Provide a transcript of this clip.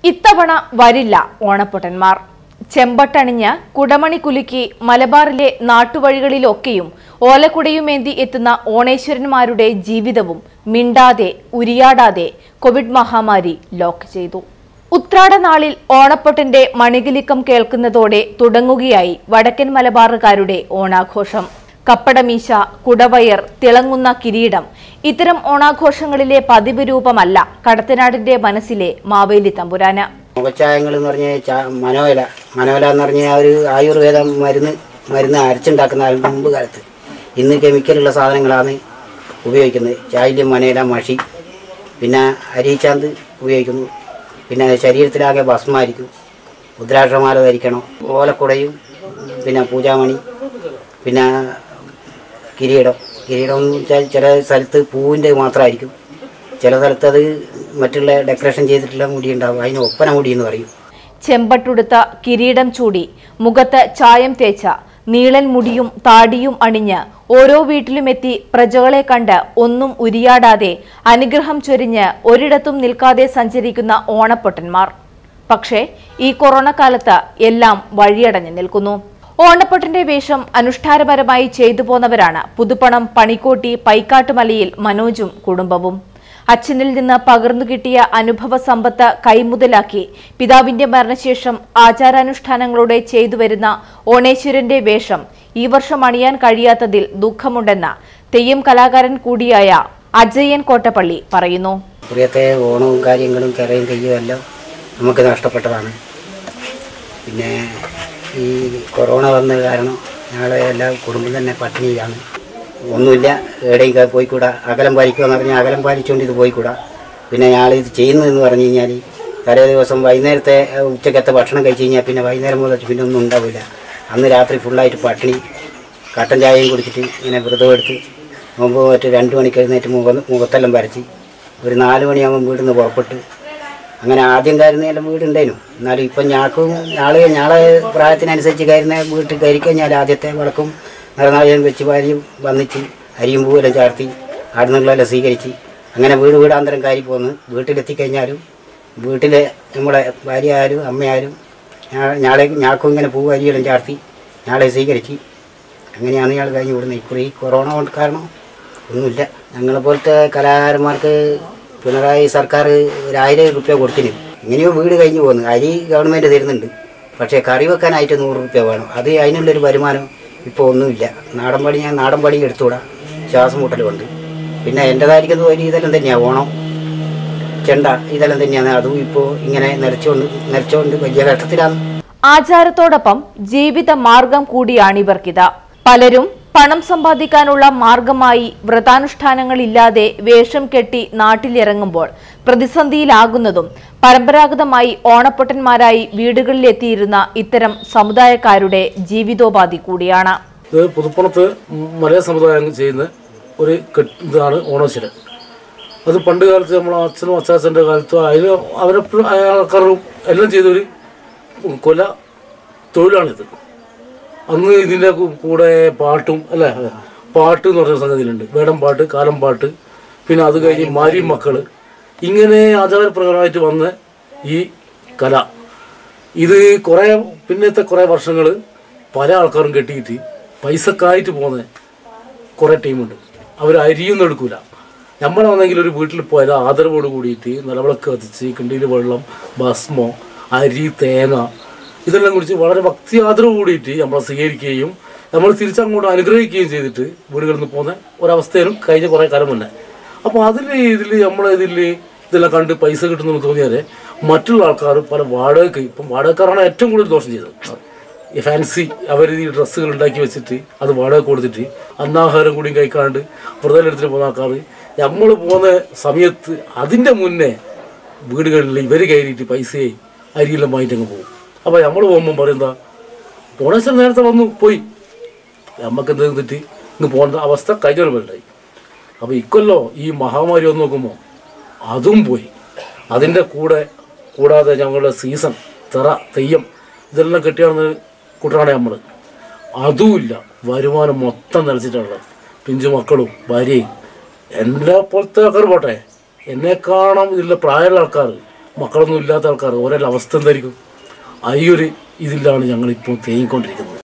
ഇത്തവണ വരില്ല ഓണപ്പൊട്ടന്മാർ ചെമ്പട്ടണിഞ്ഞ് കുടമണി കുലുക്കി മലബാറിലെ നാട്ടുവഴികളിലൊക്കെയും ഓലക്കുടയുമേന്തി എത്തുന്ന ഓണേശ്വരന്മാരുടെ ജീവിതവും മിണ്ടാതെ ഉരിയാടാതെ കോവിഡ് മഹാമാരി ലോക്ക് ചെയ്തു ഉത്രാട നാളിൽ ഓണപ്പൊട്ടന്റെ മണികിലിക്കം കേൾക്കുന്നതോടെ തുടങ്ങുകയായി വടക്കൻ മലബാറുകാരുടെ ഓണാഘോഷം കപ്പടമീശ കുടവയർ തിളങ്ങുന്ന കിരീടം ഇത്തരം ഓണാഘോഷങ്ങളിലെ പതിവ് രൂപമല്ല കടത്തനാടിന്റെ മനസ്സിലെ മാവേലി തമ്പുരാന് മുഖച്ചായങ്ങൾ എന്ന് പറഞ്ഞാൽ ചാ- മനോയില മനോയില എന്ന് പറഞ്ഞാൽ ഒരു ആയുർവേദ മരുന്ന് മരുന്ന് അരച്ചുണ്ടാക്കുന്ന അതിന് മുമ്പ് കാലത്ത് ഇന്ന് കെമിക്കലുള്ള സാധനങ്ങളാണ് ഉപയോഗിക്കുന്നത് ചായലും മനയില മഷി പിന്നെ അരിച്ചാന്ത് ഉപയോഗിക്കുന്നു പിന്നെ ശരീരത്തിലാകെ ഭസ്മായിരിക്കും ഉദ്രാക്ഷമാല ധരിക്കണം ഓലക്കുടയും പിന്നെ പൂജാമണി പിന്നെ കിരീടം കിരീടം എന്ന് വെച്ചാൽ ചില സ്ഥലത്ത് പൂവിൻ്റെ മാത്രമായിരിക്കും ചില സ്ഥലത്ത് അത് മറ്റുള്ള ഡെക്കറേഷൻ ചെയ്തിട്ടുള്ള മുടി ഉണ്ടാവും അതിന് ഒപ്പന മുടി എന്ന് പറയും ചെമ്പട്ടുടുത്ത കിരീടം ചൂടി മുഖത്ത് ചായം തേച്ച നീളൻ മുടിയും താടിയും അണിഞ്ഞ് ഓരോ വീട്ടിലുമെത്തി പ്രജകളെ കണ്ട് ഒന്നും ഉരിയാടാതെ അനുഗ്രഹം ചൊരിഞ്ഞ് ഒരിടത്തും നിൽക്കാതെ സഞ്ചരിക്കുന്ന ഓണപ്പൊട്ടന്മാർ പക്ഷേ ഈ കൊറോണ കാലത്ത് എല്ലാം വഴിയടഞ്ഞു നിൽക്കുന്നു ഓണപ്പൊട്ടന്റെ വേഷം അനുഷ്ഠാനപരമായി ചെയ്തു പോന്നവരാണ് പുതുപ്പണം പണിക്കോട്ടി പൈക്കാട്ടുമലയിൽ മനോജും കുടുംബവും അച്ഛനിൽ നിന്ന് പകർന്നു കിട്ടിയ അനുഭവ സമ്പത്ത് കൈമുതലാക്കി പിതാവിന്റെ മരണശേഷം ആചാരാനുഷ്ഠാനങ്ങളോടെ ചെയ്തു വരുന്ന ഓണേശ്വരന്റെ വേഷം ഈ വർഷം അണിയാൻ കഴിയാത്തതിൽ ദുഃഖമുണ്ടെന്ന് തെയ്യം കലാകാരൻ കൂടിയായ അജയൻ കോട്ടപ്പള്ളി പറയുന്നു പ്രിയത്തെ ഓണവും കാര്യങ്ങളും കരയും കയ്യും എല്ലാം നമുക്ക് നഷ്ടപ്പെട്ടതാണ് പിന്നെ ഈ കൊറോണ വന്ന കാരണം ഞങ്ങളെ എല്ലാ കുടുംബം തന്നെ പട്ടിണിയിലാണ് ഒന്നുമില്ല എവിടെയും ക- പോയിക്കൂടാ അകലം പാലിക്കുക എന്ന് പറഞ്ഞാൽ അകലം പാലിച്ചുകൊണ്ട് ഇത് പോയിക്കൂടാ പിന്നെ ഞങ്ങൾ ഇത് ചെയ്യുന്നതെന്ന് പറഞ്ഞു കഴിഞ്ഞാൽ തലേ ദിവസം വൈകുന്നേരത്തെ ഏഹ്, ഉച്ചക്കത്തെ ഭക്ഷണം കഴിച്ച് കഴിഞ്ഞാൽ പിന്നെ വൈകുന്നേരം മുതൽ പിന്നെ ഒന്നും ഉണ്ടാവില്ല അന്ന് രാത്രി ഫുള്ളായിട്ട് പട്ടിണി കട്ടൻ ചായയും കുടിച്ചിട്ട് ഇങ്ങനെ വ്രതം എടുത്ത് മുമ്പ് മറ്റ് രണ്ട് മണിക്ക് എഴുന്നേറ്റ് മുഖ മുഖത്തെല്ലാം വരച്ച് ഒരു നാല് മണിയാകുമ്പോൾ വീട്ടിൽ നിന്ന് പുറപ്പെട്ട് അങ്ങനെ ആദ്യം കയറുന്നതെല്ലാം വീടുണ്ടായിരുന്നു എന്നാലും ഇപ്പം ഞാക്കും ഞാളെ ഞാളെ പ്രായത്തിനനുസരിച്ച് കയറുന്ന വീട്ടിൽ കയറി കഴിഞ്ഞാൽ ആദ്യത്തെ വിളക്കും നിറനാഴിയും വെച്ച് വാരിയും വന്നിച്ച് അരിയും പൂവെല്ലാം ചാർത്തി ആടുന്നുള്ളതെല്ലാം സ്വീകരിച്ച് അങ്ങനെ വീട് വീടാന്തരം കയറി പോന്ന് വീട്ടിലെത്തിക്കഴിഞ്ഞാലും വീട്ടിലെ നമ്മളെ ഭാര്യ ആരും അമ്മയാരും ഞാ- ഞാളെ ഞാക്കും ഇങ്ങനെ പൂ അരിയെല്ലാം ചാർത്തി ഞാളെ സ്വീകരിച്ച് അങ്ങനെയാണ് ഇയാൾ കഴിഞ്ഞ് വിടുന്നത് ഇക്കുറി ഈ കൊറോണ കൊണ്ട് കാരണം ഒന്നുമില്ല ഞങ്ങളെ പോലത്തെ കലാകാരന്മാർക്ക് പിണറായി സർക്കാർ ഒരു ആയിരം റുപ്യ കൊടുത്തിന് ഇങ്ങനെയോ വീട് കഴിഞ്ഞ് പോകുന്നു അരി ഗവൺമെൻറ് തരുന്നുണ്ട് പക്ഷേ കറി വെക്കാനായിട്ട് നൂറ് റുപ്യ വേണം അത് അതിനുള്ളൊരു വരുമാനം ഇപ്പോൾ ഒന്നുമില്ല നാടൻ പണി ഞാൻ നാടൻ പണി എടുത്തുകൂടാ ശ്വാസം മുട്ടലുമുണ്ട് പിന്നെ എൻ്റെതായിരിക്കുന്ന ഒരു ഇതെല്ലാം തന്നെയാണ് ഓണം ചെണ്ട ഇതെല്ലാം തന്നെയാണ് അതും ഇപ്പോൾ ഇങ്ങനെ നിറച്ചുകൊണ്ട് നിറച്ചുകൊണ്ട് വലിയ ഘട്ടത്തിലാണ് ആചാരത്തോടൊപ്പം ജീവിത മാർഗം കൂടിയാണിവർക്കിത് പലരും പണം സമ്പാദിക്കാനുള്ള മാർഗമായി വ്രതാനുഷ്ഠാനങ്ങളില്ലാതെ വേഷം കെട്ടി നാട്ടിലിറങ്ങുമ്പോൾ പ്രതിസന്ധിയിലാകുന്നതും പരമ്പരാഗതമായി ഓണപ്പൊട്ടന്മാരായി വീടുകളിലെത്തിയിരുന്ന ഇത്തരം സമുദായക്കാരുടെ ജീവിതോപാധി കൂടിയാണ് ഇത് പുതുപ്പണത്ത് മലയ സമുദായം ചെയ്യുന്ന ഒരു കെട്ട് ഇതാണ് ഓണശ്വരൻ അത് പണ്ട് കാലത്ത് നമ്മൾ അച്ഛനും അച്ചാച്ചൻ്റെ കാലത്തും അതിൽ അവരെപ്പോഴും ആൾക്കാരും എല്ലാം ചെയ്തൊരു കൊല തൊഴിലാണിത് അന്ന് ഇതിൻ്റെ കൂ- കൂടെ പാട്ടും അല്ലേ പാട്ട് എന്ന് പറഞ്ഞ സംഗതിയിലുണ്ട് വേടം പാട്ട് കാലം പാട്ട് പിന്നെ അത് കഴിഞ്ഞ് മാരി മക്കൾ ഇങ്ങനെ ആചാരപ്രകാരമായിട്ട് വന്ന ഈ കല ഇത് കുറേ പിന്നത്തെ കുറേ വർഷങ്ങൾ പല ആൾക്കാരും കെട്ടിയിട്ട് പൈസക്കായിട്ട് പോകുന്ന കുറേ ടീമുണ്ട് അവർ അരിയൊന്നും എടുക്കൂല നമ്മളാണെങ്കിൽ ഒരു വീട്ടിൽ പോയാൽ ആദരവോട് കൂടിയിട്ട് നിലവിളക്ക് കത്തിച്ച് കിണ്ടിയിൽ വെള്ളം ഭസ്മോ അരി തേങ്ങ ഇതെല്ലാം കുറിച്ച് വളരെ ഭക്തി ആദരവ് കൂടിയിട്ട് നമ്മളെ സ്വീകരിക്കുകയും നമ്മൾ തിരിച്ചങ്ങോട്ട് അനുഗ്രഹിക്കുകയും ചെയ്തിട്ട് വീടുകളിൽ നിന്ന് പോകുന്ന ഒരവസ്ഥയിലും കഴിഞ്ഞ കുറേ കാലം മുന്നേ അപ്പോൾ അതിൽ ഇതിൽ നമ്മളതിൽ ഇതെല്ലാം കണ്ട് പൈസ കിട്ടുന്നു തോന്നിയാൽ മറ്റുള്ള ആൾക്കാർ പല വാടകയ്ക്ക് ഇപ്പം വാടകക്കാരാണ് ഏറ്റവും കൂടുതൽ ദോഷം ചെയ്തത് ഈ ഫാൻസി അവർ ഈ ഡ്രസ്സുകൾ ഉണ്ടാക്കി വെച്ചിട്ട് അത് വാടക കൊടുത്തിട്ട് അന്നാഹാരം കൂടിയും കഴിക്കാണ്ട് വ്രതം എടുത്തിട്ട് പോകുന്ന ആൾക്കാർ നമ്മൾ പോകുന്ന സമയത്ത് അതിൻ്റെ മുന്നേ വീടുകളിൽ ഇവർ കയറിയിട്ട് പൈസയെ അരിയെല്ലാം വാങ്ങിയിട്ട് അങ്ങ് പോകും അപ്പോൾ നമ്മൾ പോകുമ്പം പറയുന്ന ഓണേശ്വരൻ നേരത്തെ വന്നു പോയി നമുക്ക് എന്ത് ചെയ്തിട്ട് ഇങ്ങ് പോകുന്ന അവസ്ഥ കഴിഞ്ഞ ഉണ്ടായി അപ്പോൾ ഇക്കൊല്ലോ ഈ മഹാമാരി വന്ന് നോക്കുമ്പോൾ അതും പോയി അതിൻ്റെ കൂടെ കൂടാതെ ഞങ്ങളുടെ സീസൺ തെറ തെയ്യം ഇതെല്ലാം കെട്ടിയാണ് കൂട്ടറാണ് നമ്മൾ അതുമില്ല വരുമാനം മൊത്തം നിലച്ചിട്ടുള്ളത് പിഞ്ചു മക്കളും ഭാര്യയും എൻ്റെ പോലത്തെ ആൾക്കാർ പോട്ടെ എന്നെ കാണാൻ ഇതിലെ പ്രായമുള്ള ആൾക്കാർ മക്കളൊന്നും ഇല്ലാത്ത ആൾക്കാർ ഓരോ അവസ്ഥ എന്തായിരിക്കും ആ ഈ ഒരു ഇതിലാണ് ഞങ്ങളിപ്പോൾ തേങ്ങിക്കൊണ്ടിരിക്കുന്നത്